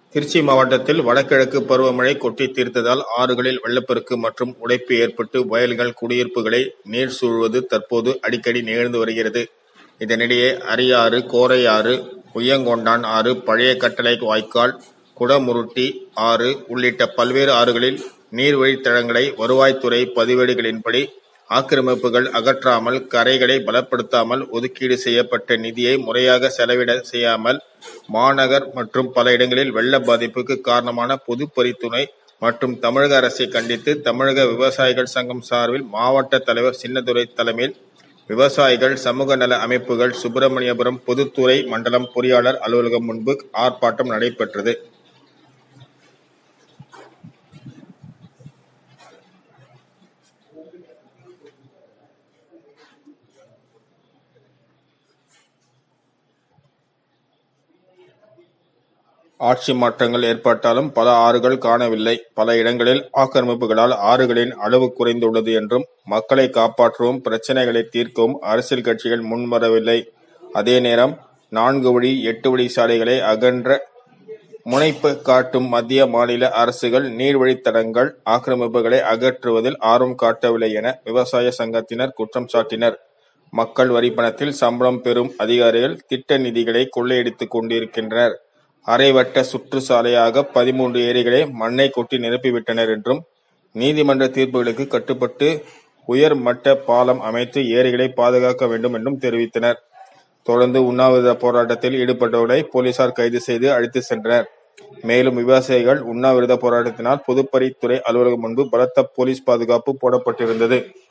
திருச்சி மாவட்டத்தில் வடகிழக்கு பருவமழை கொட்டி தீர்த்ததால் ஆறுகளில் வெள்ளப்பெருக்கு மற்றும் உடைப்பு ஏற்பட்டு வயல்கள், குடியிருப்புகளை நீர் சூழ்வது தற்போது அடிக்கடி நிகழ்ந்து வருகிறது. இதனிடையே அரியாறு, கோரையாறு, உய்யங்கொண்டான் ஆறு, பழைய கட்டளை வாய்க்கால், குடமுருட்டி ஆறு உள்ளிட்ட பல்வேறு ஆறுகளில் நீர்வழித்தடங்களை வருவாய்த்துறை பதிவேடுகளின்படி ஆக்கிரமிப்புகள் அகற்றாமல், கரைகளை பலப்படுத்தாமல், ஒதுக்கீடு செய்யப்பட்ட நிதியை முறையாக செலவிட செய்யாமல், மாநகர் மற்றும் பல இடங்களில் வெள்ள பாதிப்புக்கு காரணமான பொதுப்பணித்துறை மற்றும் தமிழக அரசை கண்டித்து தமிழக விவசாயிகள் சங்கம் சார்பில் மாவட்ட தலைவர் சின்னதுரை தலைமையில் விவசாயிகள், சமூக நல அமைப்புகள், சுப்பிரமணியபுரம் பொதுத்துறை மண்டலம் பொறியாளர் அலுவலகம் முன்பு ஆர்ப்பாட்டம் நடைபெற்றது. ஆட்சி மாற்றங்கள் ஏற்பட்டாலும் பல ஆறுகள் காணவில்லை. பல இடங்களில் ஆக்கிரமிப்புகளால் ஆறுகளின் அளவு குறைந்துள்ளது என்றும், மக்களை காப்பாற்றவும், பிரச்னைகளை தீர்க்கவும் அரசியல் கட்சிகள் முன்வரவில்லை. அதே நேரம், நான்கு வழி, எட்டு வழி சாலைகளை அகன்ற முனைப்பு காட்டும் மத்திய, மாநில அரசுகள் நீர்வழித்தடங்கள், ஆக்கிரமிப்புகளை அகற்றுவதில் ஆர்வம் காட்டவில்லை என விவசாய சங்கத்தினர் குற்றம் சாட்டினர். மக்கள் வரிப்பணத்தில் சம்பளம் பெறும் அதிகாரிகள் திட்ட நிதிகளை கொள்ளையடித்துக் கொண்டிருக்கின்றனர். அரைவட்ட சுற்று சாலையாக பதிமூன்று ஏரிகளை மண்ணை கொட்டி நிரப்பிவிட்டனர் என்றும், நீதிமன்ற தீர்ப்புகளுக்கு கட்டுப்பட்டு உயர் மட்ட பாலம் அமைத்து ஏரிகளை பாதுகாக்க வேண்டும் என்றும் தெரிவித்தனர். தொடர்ந்து உண்ணாவிரத போராட்டத்தில் ஈடுபட்டவர்களை போலீசார் கைது செய்து அழைத்து சென்றனர். மேலும் விவசாயிகள் உண்ணாவிரத போராட்டத்தினால் பொதுப்பணித்துறை அலுவலகம் முன்பு பலத்த போலீஸ் பாதுகாப்பு போடப்பட்டிருந்தது.